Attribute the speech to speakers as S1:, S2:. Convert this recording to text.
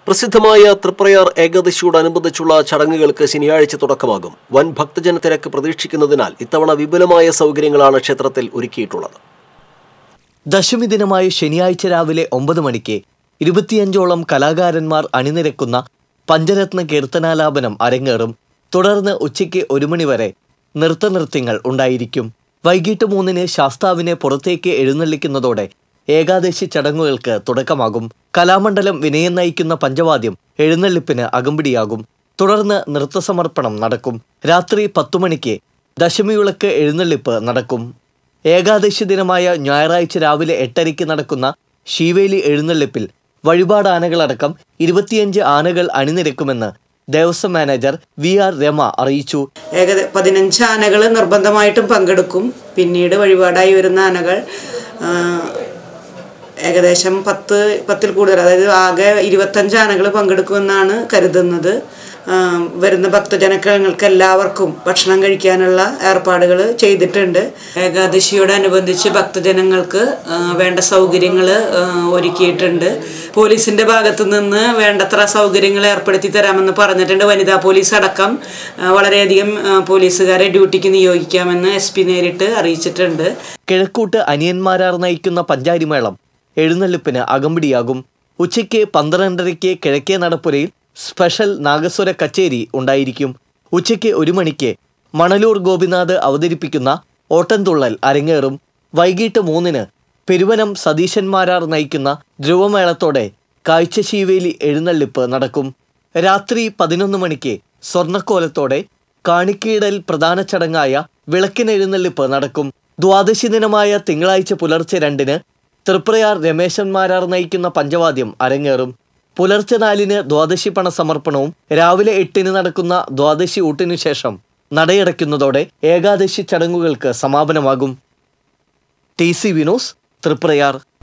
S1: പ്രസിദ്ധമായ തൃപ്രയാർ ഏകാദശിയോടനുബന്ധിച്ചുള്ള ചടങ്ങുകൾക്ക് ശനിയാഴ്ച തുടക്കമാകും വൻ ഭക്തജന തിരക്ക് പ്രതീക്ഷിക്കുന്നതിനാൽ ഇത്തവണ വിപുലമായ സൗകര്യങ്ങളാണ് ക്ഷേത്രത്തിൽ ഒരുക്കിയിട്ടുള്ളത്
S2: ദശമി ദിനമായ ശനിയാഴ്ച രാവിലെ ഒമ്പത് മണിക്ക് ഇരുപത്തിയഞ്ചോളം കലാകാരന്മാർ അണിനിരക്കുന്ന പഞ്ചരത്ന കീർത്തനാലാപനം അരങ്ങേറും തുടർന്ന് ഉച്ചയ്ക്ക് ഒരു മണിവരെ നൃത്തനൃത്യങ്ങൾ ഉണ്ടായിരിക്കും വൈകിട്ട് മൂന്നിന് ശാസ്താവിനെ പുറത്തേക്ക് എഴുന്നള്ളിക്കുന്നതോടെ ഏകാദശി ചടങ്ങുകൾക്ക് തുടക്കമാകും കലാമണ്ഡലം വിനയം നയിക്കുന്ന പഞ്ചവാദ്യം എഴുന്നള്ളിപ്പിന് അകമ്പടിയാകും തുടർന്ന് നൃത്തസമർപ്പണം നടക്കും രാത്രി പത്തു മണിക്ക് ദശമിവിളക്ക് എഴുന്നള്ളിപ്പ് നടക്കും ഏകാദശി ദിനമായ ഞായറാഴ്ച രാവിലെ എട്ടരയ്ക്ക് നടക്കുന്ന ശീവേലി എഴുന്നള്ളിപ്പിൽ വഴിപാട് ആനകളടക്കം ഇരുപത്തിയഞ്ച് ആനകൾ അണിനിരക്കുമെന്ന് ദേവസ്വം മാനേജർ വി ആർ രമ അറിയിച്ചു
S3: ഏകദ പതിനഞ്ച് ആനകൾ നിർബന്ധമായിട്ടും പങ്കെടുക്കും പിന്നീട് വഴിപാടായി വരുന്ന ആനകൾ ആ, ഏകദേശം പത്ത് പത്തിൽ കൂടുതൽ അതായത് ആകെ ഇരുപത്തഞ്ച് ആനകൾ പങ്കെടുക്കുമെന്നാണ് കരുതുന്നത് ആ, വരുന്ന ഭക്തജനങ്ങൾക്ക് എല്ലാവർക്കും ഭക്ഷണം കഴിക്കാനുള്ള ഏർപ്പാടുകൾ ചെയ്തിട്ടുണ്ട് ഏകാദശിയോടനുബന്ധിച്ച് ഭക്തജനങ്ങൾക്ക് ആ, വേണ്ട സൗകര്യങ്ങൾ ഒരുക്കിയിട്ടുണ്ട് പോലീസിന്റെ ഭാഗത്തു നിന്ന് വേണ്ടത്ര സൗകര്യങ്ങൾ ഏർപ്പെടുത്തി തരാമെന്ന് പറഞ്ഞിട്ടുണ്ട് വനിതാ പോലീസ് അടക്കം ആ, വളരെയധികം ആ, പോലീസുകാരെ ഡ്യൂട്ടിക്ക് നിയോഗിക്കാമെന്ന് എസ് പി നേരിട്ട് അറിയിച്ചിട്ടുണ്ട്
S2: കിഴക്കൂട്ട് അനിയന്മാരാർ നയിക്കുന്ന പഞ്ചാരിമേളം എഴുന്നള്ളിപ്പിന് അകമ്പടിയാകും ഉച്ചയ്ക്ക് പന്ത്രണ്ടരയ്ക്ക് കിഴക്കേ നടപ്പുരയിൽ സ്പെഷ്യൽ നാഗസ്വര കച്ചേരി ഉണ്ടായിരിക്കും ഉച്ചയ്ക്ക് ഒരു മണിക്ക് മണലൂർ ഗോപിനാഥ് അവതരിപ്പിക്കുന്ന ഓട്ടൻതുള്ളൽ അരങ്ങേറും വൈകിട്ട് മൂന്നിന് പെരുവനം സതീശന്മാരാർ നയിക്കുന്ന ധ്രുവമേളത്തോടെ കാഴ്ചശീവേലി എഴുന്നള്ളിപ്പ് നടക്കും രാത്രി പതിനൊന്ന് മണിക്ക് സ്വർണ്ണക്കോലത്തോടെ കാണിക്കീടൽ പ്രധാന ചടങ്ങായ വിളക്കിനെഴുന്നള്ളിപ്പ് നടക്കും ദ്വാദശി ദിനമായ തിങ്കളാഴ്ച പുലർച്ചെ രണ്ടിന് തൃപ്രയാർ രമേശന്മാരാർ നയിക്കുന്ന പഞ്ചവാദ്യം അരങ്ങേറും പുലർച്ചെ നാലിന് ദ്വാദശി പണ സമർപ്പണവും രാവിലെ എട്ടിന് നടക്കുന്ന ദ്വാദശി ഊട്ടിനു ശേഷം നടയടയ്ക്കുന്നതോടെ ഏകാദശി ചടങ്ങുകൾക്ക് സമാപനമാകും ടി സി വിനോസ് തൃപ്രയാർ